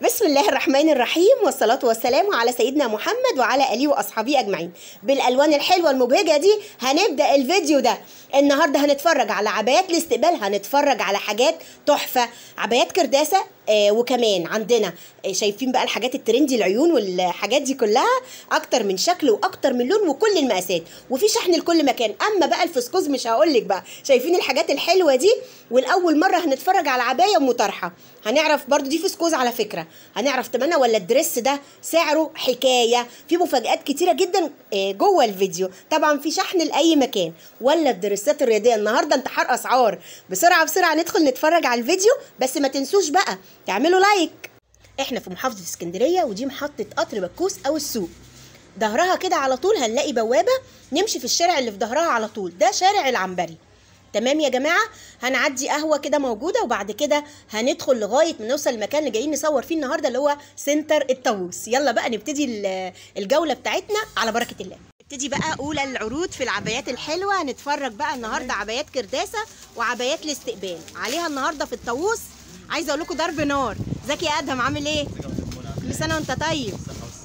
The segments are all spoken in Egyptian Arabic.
بسم الله الرحمن الرحيم والصلاة والسلام على سيدنا محمد وعلى آله وأصحابه أجمعين بالألوان الحلوة المبهجة دي هنبدأ الفيديو ده النهاردة هنتفرج على عبايات الاستقبال هنتفرج على حاجات تحفة عبايات كرداسة آه وكمان عندنا آه شايفين بقى الحاجات الترندي العيون والحاجات دي كلها اكتر من شكل واكتر من لون وكل المقاسات وفي شحن لكل مكان اما بقى الفسكوز مش هقول لك بقى شايفين الحاجات الحلوه دي والاول مره هنتفرج على عبايه مطرحه هنعرف برضو دي فسكوز على فكره هنعرف تمنى ولا الدريس ده سعره حكايه في مفاجات كتيره جدا آه جوه الفيديو طبعا في شحن لاي مكان ولا الدريسات الرياضيه النهارده انتحار اسعار بسرعه بسرعه ندخل نتفرج على الفيديو بس ما تنسوش بقى تعملوا لايك احنا في محافظه اسكندريه ودي محطه قطر بكوس او السوق ظهرها كده على طول هنلاقي بوابه نمشي في الشارع اللي في ظهرها على طول ده شارع العنبري تمام يا جماعه هنعدي قهوه كده موجوده وبعد كده هندخل لغايه ما نوصل المكان اللي جايين نصور فيه النهارده اللي هو سنتر الطاووس يلا بقى نبتدي الجوله بتاعتنا على بركه الله نبتدي بقى اولى العروض في العبايات الحلوه هنتفرج بقى النهارده عبايات كرداسه وعبايات الاستقبال عليها النهارده في الطاووس عايزه اقول لكم ضرب نار زكي ادهم عامل ايه كل سنه وانت طيب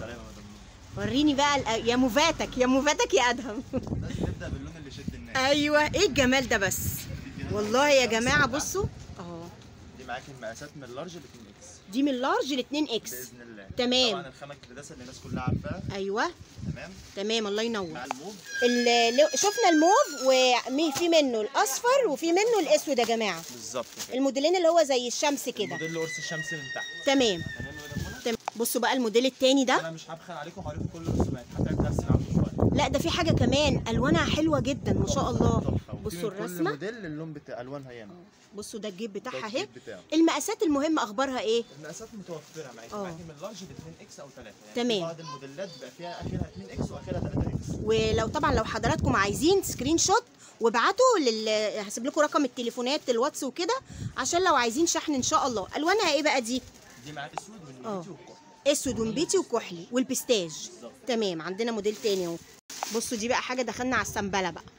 وريني بقى يا موفاتك يا موفاتك يا ادهم نبدا باللون اللي يشد الناس ايوه ايه الجمال ده بس والله يا جماعه بصوا اهو دي معاكي المقاسات من اللارج ل 2 اكس دي من لارج ل 2 اكس باذن الله تمام. طبعا الخامه الكرداسه اللي الناس كلها عارفاها ايوه تمام تمام الله ينور مع الموف ال- شفنا الموف وفي منه الاصفر وفي منه الاسود يا جماعه بالظبط كده الموديلين اللي هو زي الشمس كده موديل قرص الشمس من تحت تمام تمام يا مدام منى؟ تمام بصوا بقى الموديل التاني ده انا مش هبخل عليكم وهوريكم كل الرسومات هتعب نفسي معاكم شويه لا ده في حاجه كمان الوانها حلوه جدا ما شاء الله تحفة. وفي بصوا من كل الرسمه موديل اللون بتاع الوانها ياما بصوا ده الجيب بتاعها ده اهي الجيب بتاعه. المقاسات المهمه اخبارها ايه المقاسات متوفره معاكي اه. معاكي من لارج ل 2 اكس او 3 يعني تمام. في بعض الموديلات بيبقى فيها اخرها 2 اكس واخرها 3 اكس ولو طبعا لو حضراتكم عايزين سكرين شوت وابعتوا لل هسيب لكم رقم التليفونات الواتس وكده عشان لو عايزين شحن ان شاء الله الوانها ايه بقى دي دي معاك اسود اه. والنبيتي والكحل اسود ونبيتي وكحلي والبستاج بالظبط. تمام عندنا موديل تاني اهو بصوا دي بقى حاجه دخلنا على السنبله بقى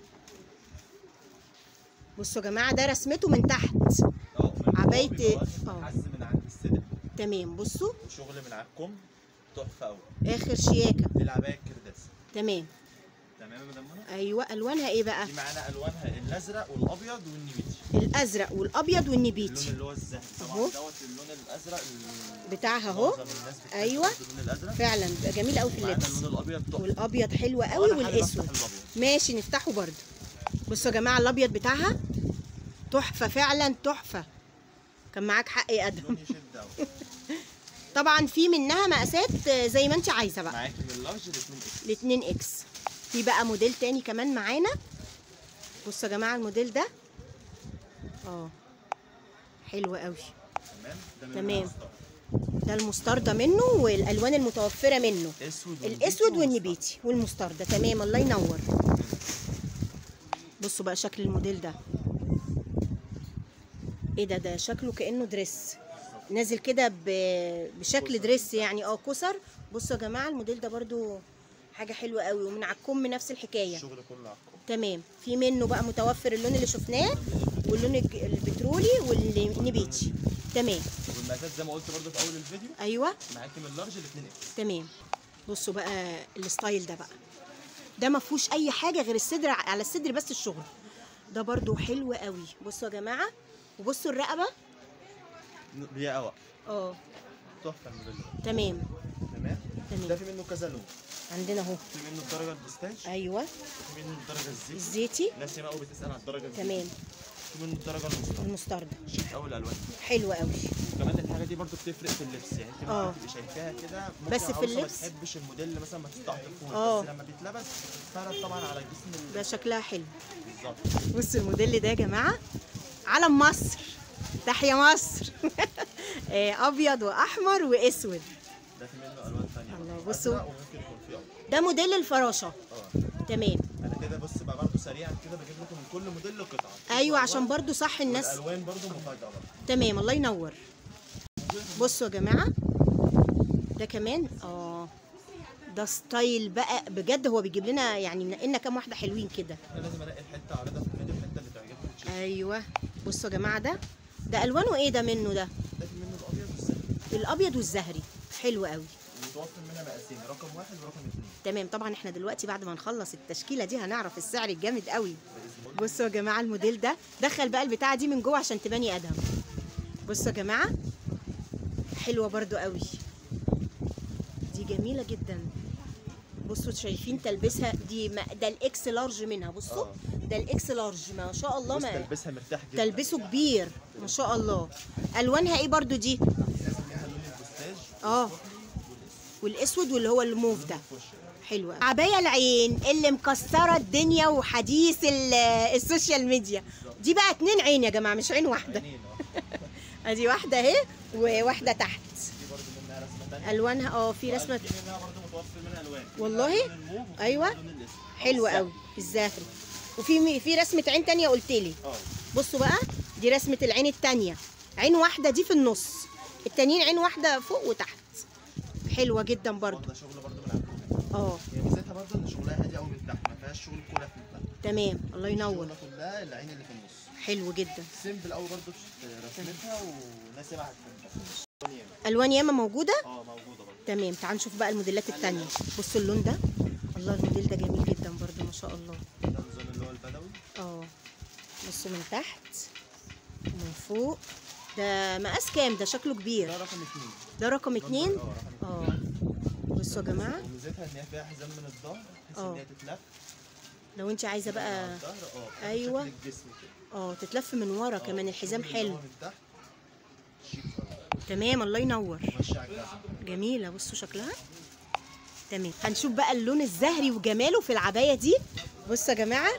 بصوا يا جماعه ده رسمته من تحت اه عباية- بيبقى اه. واخد حز من عند الصدر تمام بصوا وشغل من على الكم تحفه قوي اخر شياكه دي العبايه الكرداسه تمام تمام يا مدام منى ايوه الوانها ايه بقى دي معانا الوانها الازرق والابيض والنبيتي الازرق والابيض اللون والنبيتي اللي هو الذهبي اهو. طبعا دوت اللون الازرق ال- بتاعها اهو معظم الناس بتحب أيوة. اللون الازرق فعلا بيبقى جميل قوي في معانا اللبس اللون الابيض تحفه والابيض حلو قوي وأنا حابب والاسود أفتح الأبيض. ماشي نفتحه برضو بصوا يا جماعه الابيض بتاعها تحفه فعلا تحفه كان معاك حق يا ادهم اللون يشد قوي طبعا في منها مقاسات آه، زي ما انت عايزه بقى معاكي من اللارج ل 2 اكس ل 2 اكس في بقى موديل تاني كمان معانا بصوا يا جماعه الموديل ده اه حلو قوي تمام ده من تمام. المستطيل. ده المستردة منه والالوان المتوفره منه اسود الاسود والنبيتي والنبيتي والمستردة تمام الله ينور بصوا بقى شكل الموديل ده ايه ده ده شكله كانه دريس نازل كده ب- بشكل دريس يعني اه كسر بصوا يا جماعه الموديل ده برضو حاجه حلوه قوي ومن على الكم نفس الحكايه الشغل كله على الكم تمام في منه بقى متوفر اللون اللي شفناه واللون الج- البترولي والنبيتي تمام والمقاسات زي ما قلت برضه في اول الفيديو ايوه معاكي من اللارج ل 2 اكس تمام بصوا بقى الستايل ده بقى ده ما فيهوش اي حاده غير الصدر على الصدر بس الشغل ده برضو حلو قوي بصوا يا جماعه وبصوا الرقبه ليها قوى اه تحفه الموديل ده تمام تمام تمام. ده في منه كذا لون عندنا اهو في منه الدرجه البستاج ايوه وفي منه الدرجه الزيت الزيتي ناس ياما قوي بتسال على الدرجه الزيت تمام في منه الدرجه المستوى المستردة شيك قوي الالوان حلو قوي وكمان الحاجه دي برضو بتفرق في اللبس يعني انت اه. ممكن تبقي شايفاها كده ممكن بس في عروسة اللبس؟ ما تحبش الموديل مثلا ما تستعطفوش اه. بس لما بيتلبس فرق طبعا على جسم ال- ده شكلها حلو بالظبط بصوا الموديل ده يا جماعه علم مصر تحيا مصر آه، ابيض واحمر واسود ده في منه الوان ثانيه الله، برضو. بصوا. أزرق وممكن يكون فيه ابيض ده موديل الفراشه اه تمام انا كده بص بقى برضو سريعا كده بجيب لكم من كل موديل قطعه ايوه عشان برضو صح الناس الالوان برضو مفاجاه برضو تمام الله ينور بصوا يا جماعه ده كمان اه ده ستايل بقى بجد هو بيجيب لنا يعني منقلنا كام واحده حلوين كده انا لازم انقي الحته عارضه في الفيديو الحته اللي تعجبكم تشيل ايوه بصوا يا جماعه ده ده الوانه ايه ده منه ده ده في منه الابيض والزرق الابيض والزهري حلو قوي متوفر منها مقاسين رقم واحد ورقم اثنين تمام طبعا احنا دلوقتي بعد ما نخلص التشكيله دي هنعرف السعر الجامد قوي باذن الله بصوا يا جماعه الموديل ده دخل بقى البتاعه دي من جوه عشان تباني ادهم بصوا يا جماعه حلوه برضو قوي دي جميله جدا بصوا شايفين تلبسها دي ما ده الاكس لارج منها بصوا آه. ده الاكس لارج ما شاء الله بص ما تلبسها مرتاح جدا تلبسه كبير ما شاء الله الوانها ايه برضو دي لازم ليها لون البستاج اه والاسود واللي هو الموف ده والفش حلوة عباية العين اللي مكسرة الدنيا وحديث ال- السوشيال ميديا دي بقى اتنين عين يا جماعة مش عين واحدة عينين اه ادي واحدة اهي وواحدة تحت دي برضه منها رسمه ثانيه الوانها اه في رسمة دي منها برضه متوفر منها الوان والله؟ لون الموف وفي أيوة. لون الاسود. حلوة قوي الزهري وفي في رسمة عين تانية قلت لي اه بصوا بقى دي رسمة العين التانية عين واحدة دي في النص التانيين عين واحدة فوق وتحت حلوة جدا برضو واخده شغل برضه من عندهم اه هي ميزتها برضه ان شغلها هادي قوي من تحت ما فيهاش شغل كوره في تحت تمام الله ينور الشغلة كلها العين اللي في النص حلو جدا سيمبل قوي برضه في رسمتها وناس ياما هتحبها الوان ياما موجودة اه موجوده برضه تمام تعال نشوف بقى الموديلات التانية بصوا اللون ده الله الموديل ده جميل جدا برضو ما شاء الله ده النظام اللي هو البدوي اه بصوا من تحت ومن فوق ده مقاس كام ده شكله كبير ده رقم اثنين ده رقم اتنين اه رقم اه بصوا يا جماعة وميزتها ان هي فيها حزام من الظهر بحيث اه. ان هي تتلف لو انت عايزة على بقى الظهر اه أيوة. شكل الجسم كده اه تتلف من ورا اه. كمان الحزام الشغل اللي هو حلو من تحت شيك خالص. تمام الله ينور ماشي على الجزمة. جميلة بصوا شكلها تمام هنشوف بقى اللون الزهري وجماله في العباية دي بصوا يا جماعة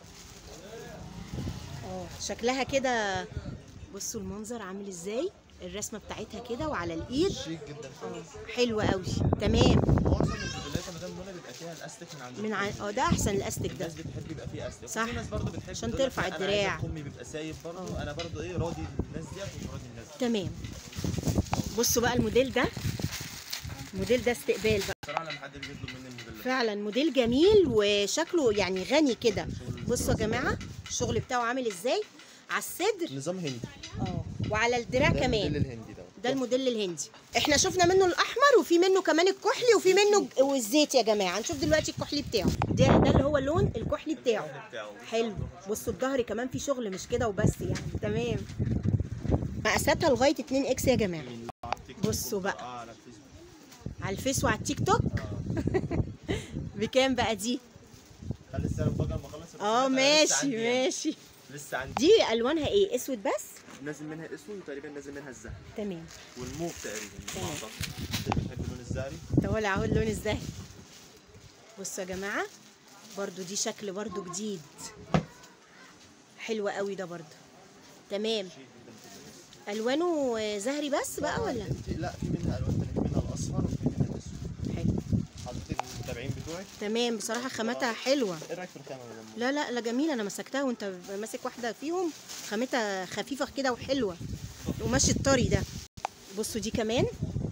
اه شكلها كده بصوا المنظر عامل ازاي الرسمة بتاعتها كده وعلى الايد شيك جدا اه خالص حلوة قوي تمام معظم الموديلات يا مدام منى بيبقى فيها الاستيك من عند من ع... الكم. اه ده احسن الاستيك ده الناس بتحب يبقى فيه استيك صح. وفي ناس برضه بتحب عشان تقول لك ترفع لا، أنا الدراع. عايزة كمي بيبقى سايب برضه اه. انا برضه ايه راضي الناس ديت ومش راضي الناس دي تمام بصوا بقى الموديل ده الموديل ده استقبال بقى بصراحه لما حد بيطلب مني الموديل ده فعلا موديل جميل وشكله يعني غني كده بصوا يا جماعة الشغل بتاعه عامل ازاي على الصدر نظام هندي اه وعلى الدراع ده كمان الموديل الهندي ده ده الموديل الهندي احنا شفنا منه الاحمر وفي منه كمان الكحلي وفي منه ج- والزيت يا جماعه هنشوف دلوقتي الكحلي بتاعه ده ده اللي هو اللون الكحلي بتاعه الكحلي بتاعه. حلو بصوا الظهر كمان في شغل مش كده وبس يعني تمام مقاساتها لغايه 2 اكس يا جماعه من على التيك توك بصوا بقى. اه على الفيسبوك على الفيس وعلى التيك توك بكام بقى دي خلي السعر بقى لما اخلص اه الرسومات، أنا لسه ماشي عندي يعني. ماشي لسه عندي دي الوانها ايه اسود بس نازل منها اسود وتقريبا نازل منها الزهري تمام والموف تقريبا تمام. ما أعتقد. اللي بيحب اللون الزهري طالع اهو اللون الزهري بصوا يا جماعه برضو دي شكل برضو جديد حلو قوي ده برضو تمام شيك جدا كده. الوانه زهري بس بقى ولا انت لا في منها الوان تانية في منها الاصفر وفي منها الاسود حلو حضرتك المتابعين بتوعك تمام بصراحه خامتها حلوه ايه رايك في الخامه يا ماما؟ لا لا لا جميله انا مسكتها وانت ماسك واحده فيهم خامتها خفيفه كده وحلوه وماشي الطري ده بصوا دي كمان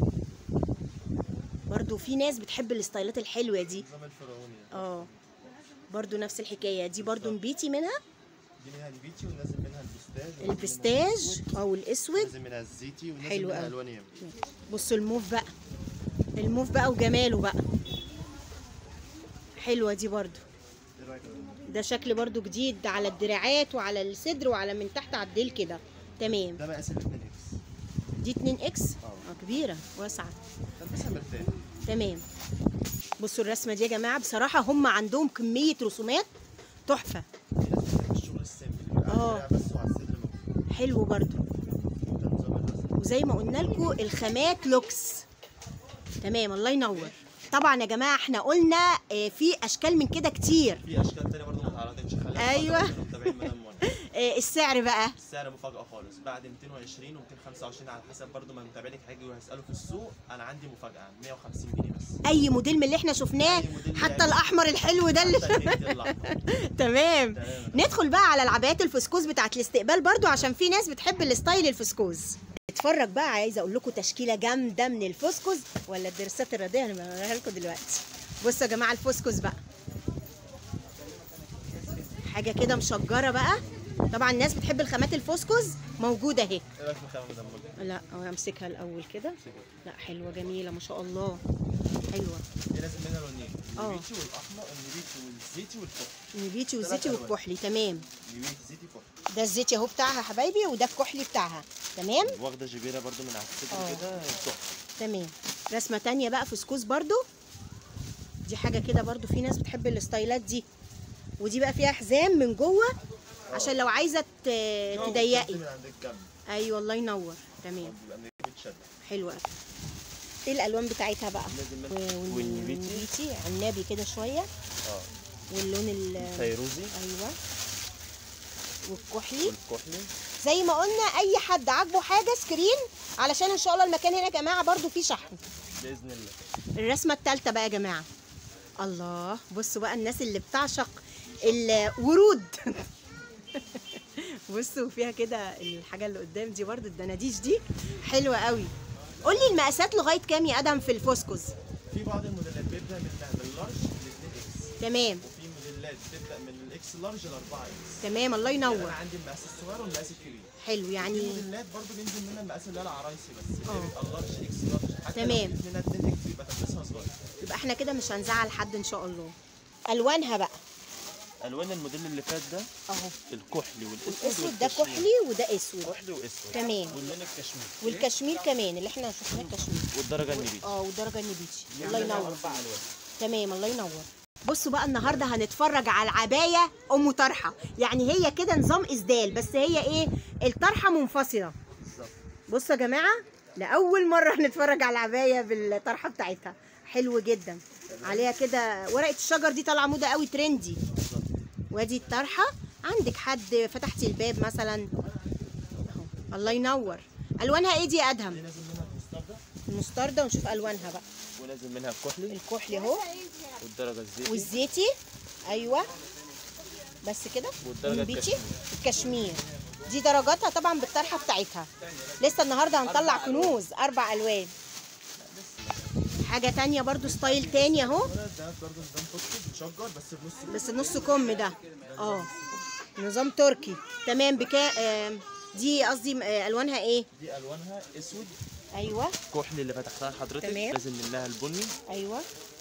برضو في ناس بتحب الستايلات الحلوه دي النظام الفرعوني ده. اه برضو نفس الحكايه دي برضو نبيتي منها دي منها البيتي ونازل منها البستاج ونازل منها البستاج الأسود، او الاسود نازل منها الزيتي ونازل حلو منها أوي. الوان ياما بصوا الموف بقى الموف بقى وجماله بقى حلوه دي برضو ايه رايك يا ماما؟ ده شكل برضو جديد على الدراعات وعلى الصدر وعلى من تحت على الديل كده تمام ده مقاس ال 2 اكس دي 2 اكس اه. اه كبيره واسعه تلبسها مرتاح تمام بصوا الرسمه دي يا جماعه بصراحه هم عندهم كميه رسومات تحفه في ناس بتحب الشغل السيمبل يبقى على اه. الدراع بس وعلى الصدر من فوق. حلو برضو ده نظام الرسم وزي ما قلنا لكم الخامات لوكس تمام الله ينور طبعا يا جماعه احنا قلنا آه، في اشكال من كده كتير في اشكال تانية برضه ما اتعرضتش خليها أيوة. مفاجأة للمتابعين مدام منى. آه، السعر بقى السعر مفاجأة خالص بعد 220 و225 على حسب برضه ما متابعينك هيجوا يسألوا في السوق أنا عندي مفاجأة 150 جنيه بس اي موديل من اللي احنا شفناه أي موديل حتى يعني. الاحمر الحلو ده اللي حتى الهندي الأحمر. تمام تمام. ندخل بقى على العبايات الفسكوز بتاعت الاستقبال برضو عشان في ناس بتحب الستايل الفسكوز اتفرج بقى عايزه اقول لكم تشكيله جامده من الفسكوز ولا الدرسات الرياضيه انا بوريها لكم دلوقتي بصوا يا جماعه الفسكوز بقى حاجه كده مشجره بقى طبعا الناس بتحب الخامات الفوسكوز موجوده اهي ايه رايك في الخامه مدام مجد؟ لا أهو امسكها الاول كده لا حلوه جميله ما شاء الله حلوه دي لازم منها لونين اه. النبيتي والاحمر النبيتي والزيتي والكحلي النبيتي والزيتي تلات ألوان. والكحلي تمام نبيتي زيتي كحلي ده الزيتي اهو بتاعها يا حبايبي وده الكحلي بتاعها تمام واخده جبيره برضو من على الصدر اه. كده تحفه تمام رسمه تانية بقى فسكوس برضو دي حاجه كده برضو في ناس بتحب الستايلات دي ودي بقى فيها حزام من جوه عشان لو عايزه ت- لو تضيقي شد من عند الجنب ايوه الله ينور تمام بيبقى متشد حلوه قوي ايه الالوان بتاعتها بقى لازم و- منها وال- والنبيتي والنبيتي عنابي كده شويه اه واللون ال فيروزي ايوه والكحلي والكحلي زي ما قلنا اي حد عاجبه حاجه سكرين علشان ان شاء الله المكان هنا يا جماعه برضو فيه شحن باذن الله الرسمه الثالثه بقى يا جماعه الله بصوا بقى الناس اللي بتعشق الورود بصوا فيها كده الحاجه اللي قدام دي برضو الدناديش دي حلوه قوي قول لي المقاسات لغايه كام يا ادم في الفوسكوز في بعض الموديلات بيبدا من من اللارج ل 2 اكس تمام وفي موديلات بتبدا من الاكس لارج ل 4 اكس تمام الله يعني ينور انا عندي المقاس الصغير والمقاس الكبير حلو في يعني موديلات برضو بينزل منها المقاس اللي هي العرايسي بس اللي اه. هي بيبقى اللارج اكس لارج حتى تمام. لو جبت منها 2 اكس بيبقى تلبسها صغير يبقى احنا كده مش هنزعل حد ان شاء الله الوانها بقى الوان الموديل اللي فات ده اهو الكحلي والاسود الاسود ده والكشمير. كحلي وده اسود كحلي واسود تمام. واللون الكشمير والكشمير كمان اللي احنا شفناه كشمير والدرجه النبيتي اه والدرجه النبيتي دي الله عندنا ينور اربع الوان تمام الله ينور بصوا بقى النهارده هنتفرج على العبايه ام طرحه يعني هي كده نظام اسدال بس هي ايه الطرحه منفصله بالظبط بصوا يا جماعه لاول مره هنتفرج على العبايه بالطرحه بتاعتها حلو جدا عليها كده ورقه الشجر دي طالعه موضه قوي ترندي بالظبط وادي الطرحه عندك حد فتحتي الباب مثلا أهو. الله ينور الوانها ايه دي يا دي ادهم نازل منها المستردة المستردة ونشوف الوانها بقى ونازل منها الكحلي الكحلي اهو والدرجه الزيتي والزيتي ايوه بس كده والدرجة والبيتي الكشمير دي درجاتها طبعا بالطرحه بتاعتها لسه النهارده هنطلع أربع كنوز اربع الوان حاجه تانية برضو ستايل تاني اهو ولا ده برضه نظام فوسفور بتشجر بس بنص بس نص كم ده اه نظام تركي تمام بكا آه دي قصدي آه الوانها ايه دي الوانها اسود ايوه كحلي اللي فتحتها لحضرتك تمام. لازم منها البني ايوه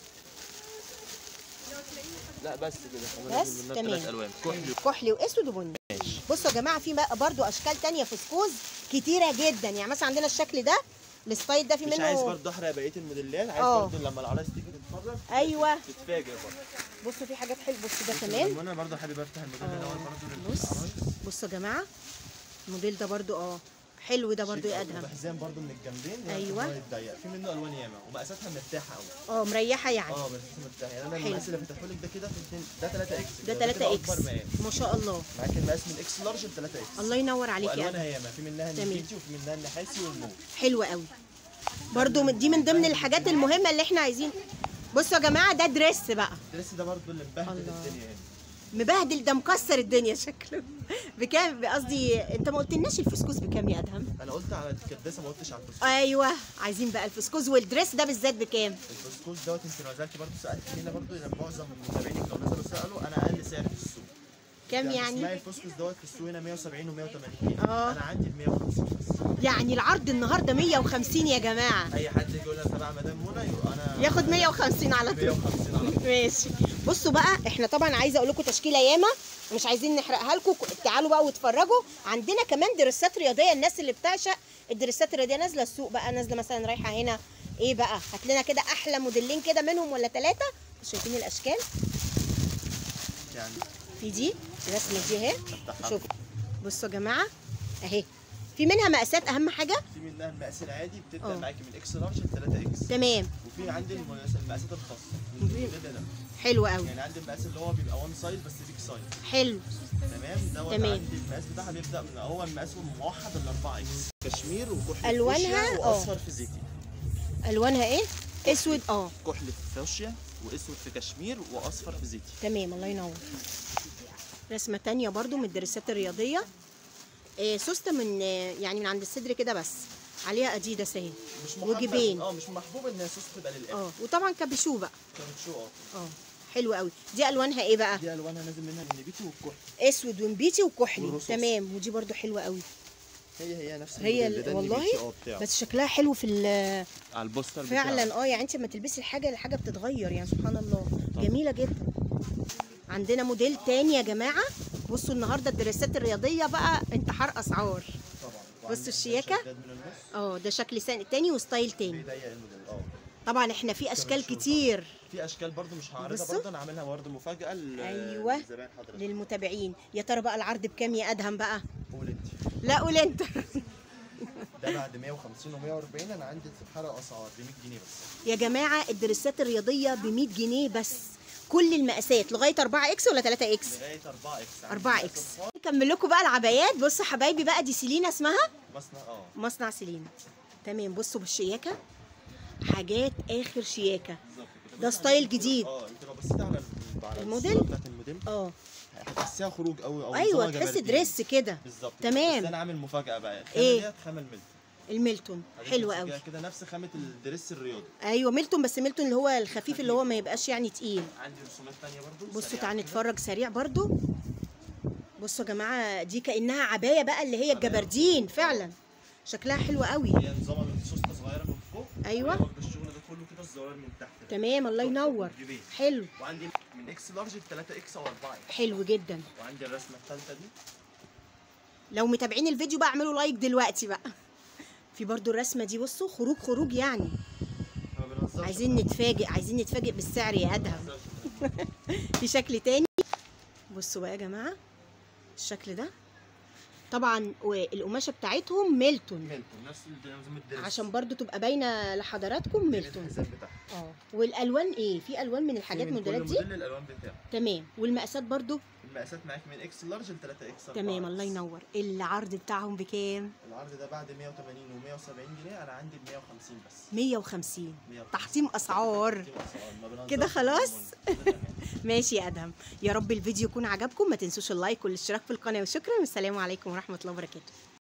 لا بس كده بس لازم منها تمام ثلاث الوان كحلي كحلي واسود وبني ماشي بصوا يا جماعه في بقى برضو اشكال تانية فسكوز كتيره جدا يعني مثلا عندنا الشكل ده الستايل ده في مش عايز منه برضه احرق بقيه الموديلات عايز اه. برضه لما العرايس تيجي تتفرج ايوه تتفاجئ برضه بصوا في حاجات حلوه بصوا ده كمان وانا برضه حابب افتح الموديل ده اه. برضه بص للعرايس بصوا يا جماعه الموديل ده برضو اه حلو ده برضو شيك يا أوي. ادهم وبحزام برضه من الجنبين يعني أيوة. هو يتضيق في منه الوان ياما ومقاساتها مرتاحه قوي اه مريحه يعني اه بس مرتاحه يعني انا حلو. المقاس اللي فتحه لك ده كده في اتنين ده 3 اكس ده كده 3 اكبر اكس مقاس ما شاء الله معاك المقاس من اكس لارج ل 3 اكس الله ينور عليك يا ادهم والوانها ياما في منها تمام. النبيتي وفي منها النحاسي والموف حلوه قوي برضو من- دي من ضمن الحاجات المهمه اللي احنا عايزين بصوا يا جماعه ده دريس بقى الدرس ده برضه اللي مبهدل الله. الدنيا هنا مبهدل ده مكسر الدنيا شكله بكام قصدي انت ما قلتلناش الفسكوس بكام يا ادهم انا قلت على الكداسه ما قلتش على الفسكوس ايوه عايزين بقى الفسكوس والدريس ده بالذات بكام الفسكوس دوت انت لو نزلت برضه سالت هنا برضه لان معظم متابعينك لو نزلوا سالوا انا اقل سعر في السوق كام اسمعي يعني الفسكوس دوت في السوق هنا 170 و180 اه. انا عندي ب 150 بس يعني العرض النهارده 150 يا جماعه اي حد يجي يقول لي تبع مدام منى يبقى انا ياخد 150 على طول 150 على طول ماشي بصوا بقى احنا طبعا عايزه اقول لكم تشكيله ياما مش عايزين نحرقها لكم تعالوا بقى واتفرجوا عندنا كمان درسات رياضيه الناس اللي بتعشق الدرسات الرياضيه نازله السوق بقى نازله مثلا رايحه هنا ايه بقى هات لنا كده احلى موديلين كده منهم ولا ثلاثه شايفين الاشكال يعني في دي الرسمه دي اهي افتحها شوف بصوا يا جماعه اهي في منها مقاسات اهم حاجه في منها المقاس العادي بتبدا اه. معاكي من اكس لارج ل 3 اكس تمام وفي عندي الم- المقاسات الخاصه من في- الموديل ده حلو قوي يعني عندي المقاس اللي هو بيبقى وان سايز بس بيج سايز حلو تمام دوت تمام. عندي المقاس بتاعها بيبدا من هو المقاس موحد ال 4 اكس كشمير وكحل ألوانها؟ فوشيا اه. واصفر في زيتي الوانها ايه اسود اه كحل في فوشيا واسود في كشمير واصفر في زيتي تمام الله ينور رسمة تانية برضو من الدرسات الرياضية إيه سوستة من آه، يعني من عند الصدر كده بس عليها اديداس اهي مش محبب وجبين اه مش محبوب ان الصوص تبقى للاخر اه وطبعا كابيشو بقى كانت شو اه اه حلو قوي دي الوانها ايه بقى دي الوانها نازل منها النبيتي والكحل اسود ونبيتي وكحلي والرصاص. تمام ودي برضو حلوه قوي هي هي نفس هي الموديل ال- ده والله؟ النبيتي اه بتاعه بس شكلها حلو في ال- على البوستر بتاعه. فعلا اه يعني انت لما تلبسي الحاجه الحاجه بتتغير يعني سبحان الله جميله جدا عندنا موديل تاني يا جماعه بصوا النهارده الدراسات الرياضيه بقى انتحار اسعار طبعا بصوا وعندنا الشياكة. شداد من النص اه ده شكل سن- تاني وستايل تاني بيضيق الموديل اه طبعا احنا في اشكال الشورت. كتير في اشكال برضو مش هعرضها بصوا. برضو انا عاملها برضو مفاجاه ل- أيوة. للزبائن حضرتك للمتابعين يا ترى بقى العرض بكام يا ادهم بقى قول انت لا قول انت ده بعد 150 و140 انا عندي حرق اسعار ب 100 جنيه بس يا جماعه الدرسات الرياضيه ب 100 جنيه بس كل المقاسات لغايه 4 اكس ولا 3 اكس لغايه 4 اكس 4 اكس نكمل لكم بقى العبايات بصوا حبايبي بقى دي سيلينا اسمها مصنع اه مصنع سيلينا تمام بصوا بالشياكه حاجات اخر شياكه بالظبط كده ده بص ستايل على- جديد. اه انت لو بصيت على ال- على الموديل؟ الصورة بتاعت الموديل اه هتحسيها خروج قوي او ايوه نظامها تحس جبردين. دريس كده بالظبط كده. تمام. بس انا عامل مفاجاه بقى الخامه إيه؟ ديت خامه الميلتون الميلتون حلو قوي كده نفس خامه الدريس الرياضي ايوه ميلتون بس ميلتون اللي هو الخفيف اللي هو ما يبقاش يعني تقيل عندي رسومات تانية برضو بصوا سريعة تعالى كده. نتفرج سريع برضو بصوا يا جماعه دي كانها عبايه بقى اللي هي الجبردين فعلا شكلها حلو قوي هي نظامها من سوسته صغيره من فوق أيوة. وهي واخدة الشغل ده كله كده الزراير من تحت ده. تمام الله ينور جيبين. حلو وعندي من اكس لارج ل 3 اكس او 4 اكس حلو جدا وعندي الرسمه الثالثه دي لو متابعين الفيديو بقى اعملوا لايك دلوقتي بقى في برضو الرسمه دي بصوا خروج خروج يعني ما بنهزرش عايزين نتفاجئ عايزين نتفاجئ بالسعر يا ادهم في شكل تاني بصوا بقى يا جماعه الشكل ده طبعا والقماشه بتاعتهم ميلتون ميلتون نفس نظام الدرس عشان برضو تبقى باينه لحضراتكم ميلتون الحزام بتاعها اه والالوان ايه في الوان من الحاجات في من الموديلات كل دي موديل الالوان بتاعه تمام والمقاسات برضو المقاسات معاك من اكس لارج ل 3 اكس تمام الله ينور العرض بتاعهم بكام العرض ده بعد 180 و170 جنيه انا عندي ب 150 بس 150 150. تحطيم اسعار تحطيم أسعار، ما بنهزرش كده خلاص؟ كده تمام. ماشي يا ادهم يا رب الفيديو يكون عجبكم ما تنسوش اللايك والاشتراك في القناه وشكرا والسلام عليكم ورحمه الله وبركاته